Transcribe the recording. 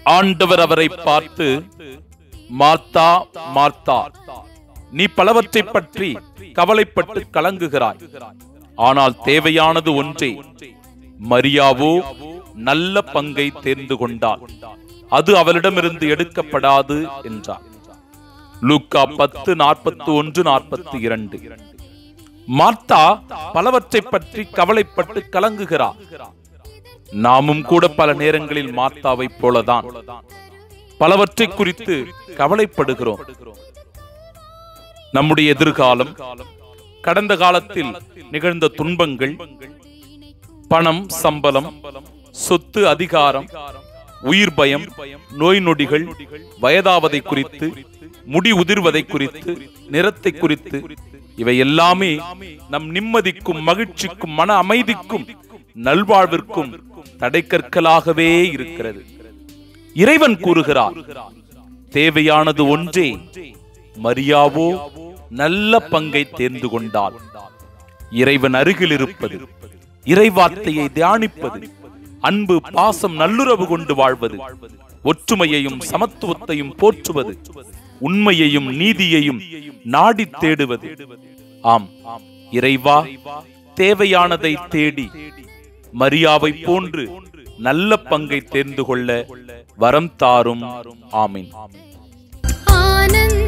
ஆண்டவர் அவரை பார்த்து மார்த்தா மார்த்தா நீ பலவற்றை பற்றி கவலைப்பட்டு கலங்குகிறாய் ஆனால் தேவையானது ஒன்றே மரியாவோ நல்ல பங்கை தேர்ந்து கொண்டாள் அது அவளிடமிருந்து எடுக்கப்படாது என்றார் லூக்கா பத்து நாற்பத்தி ஒன்று நாற்பத்தி இரண்டு மார்த்தா பலவற்றை பற்றி கவலைப்பட்டு கலங்குகிறார் நாமும் கூட பல நேரங்களில் மார்த்தாவை போலதான் பலவற்றை குறித்து கவலைப்படுகிறோம் நம்முடைய எதிர்காலம் கடந்த காலத்தில் நிகழ்ந்த துன்பங்கள் பணம் சம்பளம் சொத்து அதிகாரம் உயிர் பயம் நோய் நொடிகள் வயதாவதை குறித்து முடி உதிர்வதை குறித்து நிறத்தை குறித்து இவை எல்லாமே நம் நிம்மதிக்கும் மகிழ்ச்சிக்கும் மன அமைதிக்கும் நல்வாழ்விற்கும் தடைக்கற்களாகவே இருக்கிறது இறைவன் கூறுகிறார் தேவையானது ஒன்றே மரியாவோ நல்ல பங்கை தேர்ந்து கொண்டால் இறைவன் அருகில் இருப்பது இறைவார்த்தையை தியானிப்பது அன்பு பாசம் நல்லுறவு கொண்டு வாழ்வது ஒற்றுமையையும் சமத்துவத்தையும் போற்றுவது உண்மையையும் நீதியையும் நாடி தேடுவது ஆம் இறைவா தேவையானதை தேடி மரியாவை போன்று நல்ல பங்கை தேர்ந்து கொள்ள வரம் தாரும் ஆமீன் ஆனந்த